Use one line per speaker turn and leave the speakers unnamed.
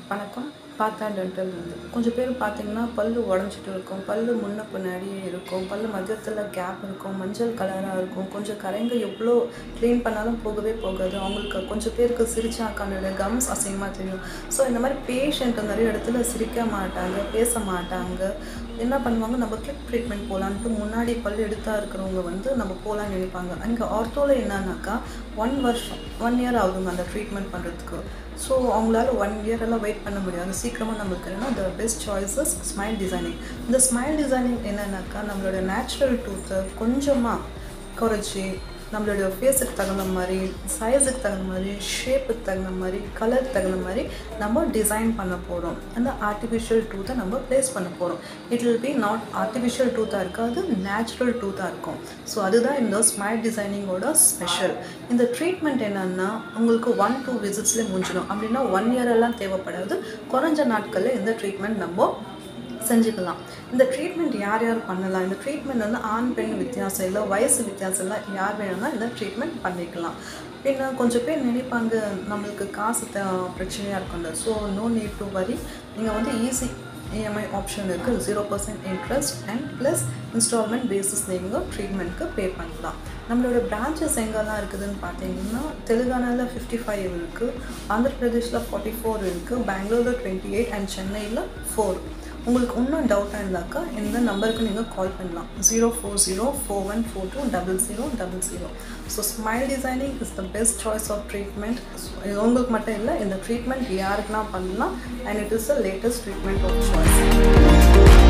வணக்கம் பார்த்தா டென்டல் வந்து கொஞ்சம் பேர் பார்த்தீங்கன்னா பல்லு உடஞ்சிட்டு இருக்கும் பல்லு முன்ன பின்னாடியே இருக்கும் பல்லு மத்தியத்தில் கேப் இருக்கும் மஞ்சள் கலராக இருக்கும் கொஞ்சம் கரைங்க எவ்வளோ க்ளீன் பண்ணாலும் போகவே போகாது அவங்களுக்கு கொஞ்சம் பேருக்கு சிரிச்சா கண்ணில் கம்ஸ் அசிங்கமாக தெரியும் ஸோ இந்த மாதிரி பேஷண்ட் நிறைய இடத்துல சிரிக்க மாட்டாங்க பேச மாட்டாங்க என்ன பண்ணுவாங்க நம்ம கிளிப் ட்ரீட்மெண்ட் போகலான்ட்டு முன்னாடி பல் எடுத்தா இருக்கிறவங்க வந்து நம்ம போகலான்னு நினைப்பாங்க அங்கே ஆர்த்தோவில் என்னன்னாக்கா ஒன் வருஷம் ஒன் இயர் ஆகுதுங்க அந்த ட்ரீட்மெண்ட் பண்ணுறதுக்கு ஸோ அவங்களால ஒன் இயர் எல்லாம் வெயிட் பண்ண முடியாது சீக்கிரமாக நம்மளுக்கு என்னன்னா the best choices smile designing இந்த ஸ்மைல் டிசைனிங் என்னன்னாக்கா நம்மளோட நேச்சுரல் டூத்தை கொஞ்சமாக குறைச்சி நம்மளுடைய ஃபேஸுக்கு தகுந்த மாதிரி சைஸுக்கு தகுந்த மாதிரி ஷேப்புக்கு தகுந்த மாதிரி கலருக்கு தகுந்த மாதிரி நம்ம டிசைன் பண்ண போகிறோம் அந்த ஆர்டிஃபிஷியல் டூத்தை நம்ம ப்ளேஸ் பண்ண போகிறோம் it will be not artificial டூத்தாக இருக்காது நேச்சுரல் டூத்தாக இருக்கும் ஸோ அதுதான் இந்த ஸ்மைல் டிசைனிங்கோட ஸ்பெஷல் இந்த ட்ரீட்மெண்ட் என்னன்னா உங்களுக்கு ஒன் டூ விசிட்ஸ்லேயே முடிஞ்சிடும் அப்படின்னா ஒன் இயர் எல்லாம் தேவைப்படாது குறைஞ்ச நாட்களில் இந்த ட்ரீட்மெண்ட் நம்ம செஞ்சுக்கலாம் இந்த ட்ரீட்மெண்ட் யார் யார் பண்ணலாம் இந்த ட்ரீட்மெண்ட் வந்து ஆண் பெண் வித்தியாசம் இல்லை வயசு வித்தியாசம் இல்லை யார் வேணும்னா இந்த ட்ரீட்மெண்ட் பண்ணிக்கலாம் பின்ன கொஞ்சம் பேர் நினைப்பாங்க நம்மளுக்கு காசு த பிரச்சனையாக இருக்கும்ல ஸோ நோ நீட் டு வரி நீங்கள் வந்து ஈஸி இஎம்ஐ ஆப்ஷன் இருக்குது zero percent interest and plus installment basis நீங்கள் ட்ரீட்மெண்ட்க்கு பே பண்ணலாம் நம்மளோட பிரான்ச்சஸ் எங்கெல்லாம் இருக்குதுன்னு பார்த்தீங்கன்னா தெலுங்கானாவில் ஃபிஃப்டி ஃபைவ் இருக்குது ஆந்திர பிரதேஷில் ஃபார்ட்டி ஃபோர் இருக்குது பெங்களூரில் டுவெண்ட்டி எயிட் அண்ட் சென்னையில் ஃபோர் உங்களுக்கு இன்னும் டவுட்டாக இருந்தாக்கா இந்த நம்பருக்கு நீங்கள் கால் பண்ணலாம் zero four zero four one four two double zero double zero so smile designing is the best choice of treatment இது உங்களுக்கு மட்டும் இல்லை இந்த ட்ரீட்மெண்ட் யாருக்கெல்லாம் பண்ணலாம் and it is the latest treatment of choice